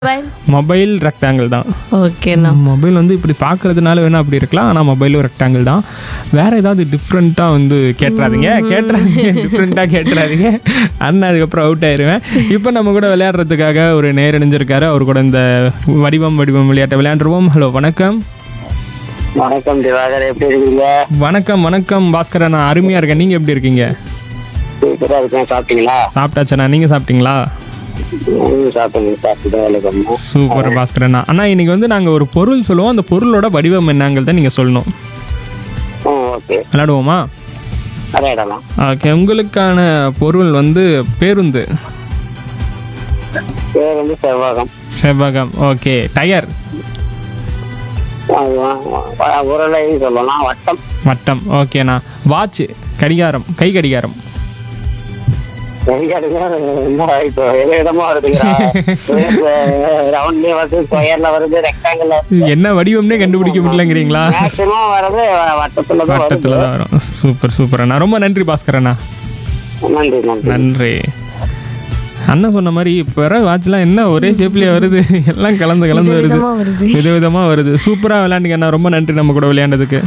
mobile mobile rectangle தான் ஓகேண்ணா mobile வந்து இப்படி பார்க்கறதுனால வேணா அப்படி இருக்கலாம் ஆனால் மொபைலும் ரெக்டாங்கிள் தான் வேற ஏதாவது டிஃப்ரெண்ட்டாக வந்து கேட்டுறாதீங்க கேட்டுறாதீங்க டிஃப்ரெண்ட்டாக கேட்டுறாதீங்க அண்ணன் அதுக்கப்புறம் அவுட் ஆயிருவேன் இப்போ நம்ம கூட விளையாடுறதுக்காக ஒரு நேர் இணைஞ்சிருக்காரு அவர் கூட இந்த வடிவம் வடிவம் விளையாட்டை விளையாண்டுருவோம் ஹலோ வணக்கம் வணக்கம் திவாகர் எப்படி இருக்கீங்க வணக்கம் வணக்கம் பாஸ்கரன் நான் அருமையாக இருக்கேன் நீங்கள் எப்படி இருக்கீங்க சூப்பரா இருக்கேன் சாப்பிட்டீங்களா சாப்பிட்டாச்சண்ணா நீங்கள் சாப்பிட்டீங்களா ம், சாப்பிட்டேன் சாப்பிட்டு வணக்கம் சூப்பர் பாஸ்கரண்ணா அண்ணா இன்னைக்கு வந்து நாங்கள் ஒரு பொருள் சொல்லுவோம் அந்த பொருளோட வடிவம் என்னங்கிறத நீங்கள் சொல்லணும் ம் ஓகே விளையாடுவோமா விளையாடலாம் ஓகே உங்களுக்கான பொருள் வந்து பேருந்து பேர் வந்து செவ்வாகம் செவ்வகம் ஓகே டயர் அது வ- வ- உருளை சொல்லலாம் வட்டம் வட்டம் ஓகேண்ணா வாட்ச் கடிகாரம் கை கடிகாரம் வெங்காடுங்க என்ன இப்போ எது விதமா வருதுங்களா ரவுண்ட்லயே வருது ஸ்கொயர்ல வருது ரெக்டாங்கிள் என்ன வடிவம்னே கண்டுபிடிக்க முடியலங்கிறீங்களா மேக்சிமம் வர்றது வட்டத்துல தான் வருது வட்டத்தில் தான் வரும் சூப்பர் சூப்பர் அண்ணா ரொம்ப நன்றி பாஸ்கரண்ணா நன்றி நன்றி நன்றி அண்ணன் சொன்ன மாதிரி இப்போ வாட்ச்லாம் என்ன ஒரே ஷேப்லேயே வருது எல்லாம் கலந்து கலந்து வருது விதமா வருது விதவிதமாக வருது சூப்பராக விளையாண்டுங்க அண்ணா ரொம்ப நன்றி நம்ம கூட விளையாண்டதுக்கு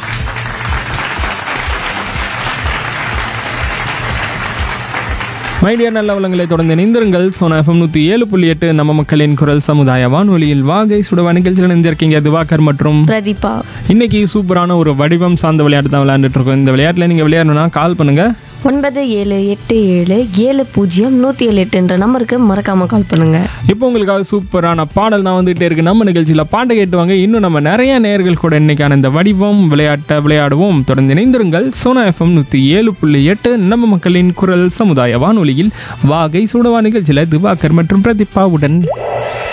மைடியர் நல்ல வளங்களை தொடர்ந்து இணைந்திருங்கள் சோனா எஃப்எம் நூற்றி ஏழு புள்ளி எட்டு நம்ம மக்களின் குரல் சமுதாய வானொலியில் வாகை சுடவா நிகழ்ச்சியில் இணைஞ்சிருக்கீங்க திவாகர் மற்றும் பிரதீபா இன்னைக்கு சூப்பரான ஒரு வடிவம் சார்ந்த விளையாட்டு தான் விளையாண்டுட்டு இருக்கோம் இந்த விளையாட்டில் நீங்கள் விளையாடணும்னா கால் பண்ணுங்க ஒன்பது ஏழு எட்டு ஏழு ஏழு பூஜ்ஜியம் நூற்றி ஏழு எட்டுன்ற நம்பருக்கு மறக்காம கால் பண்ணுங்க இப்போ உங்களுக்காக சூப்பரான பாடல் தான் வந்துகிட்டே இருக்கு நம்ம நிகழ்ச்சியில் பாட்டை கேட்டுவாங்க இன்னும் நம்ம நிறைய நேயர்கள் கூட இன்னைக்கான இந்த வடிவம் விளையாட்டை விளையாடுவோம் தொடர்ந்து இணைந்திருங்கள் சோனா எஃப்எம் நூற்றி ஏழு புள்ளி எட்டு நம்ம மக்களின் குரல் சமுதாய வானொலியில் வாகை சூடவா நிகழ்ச்சியில் திவாகர் மற்றும் பிரதீபாவுடன்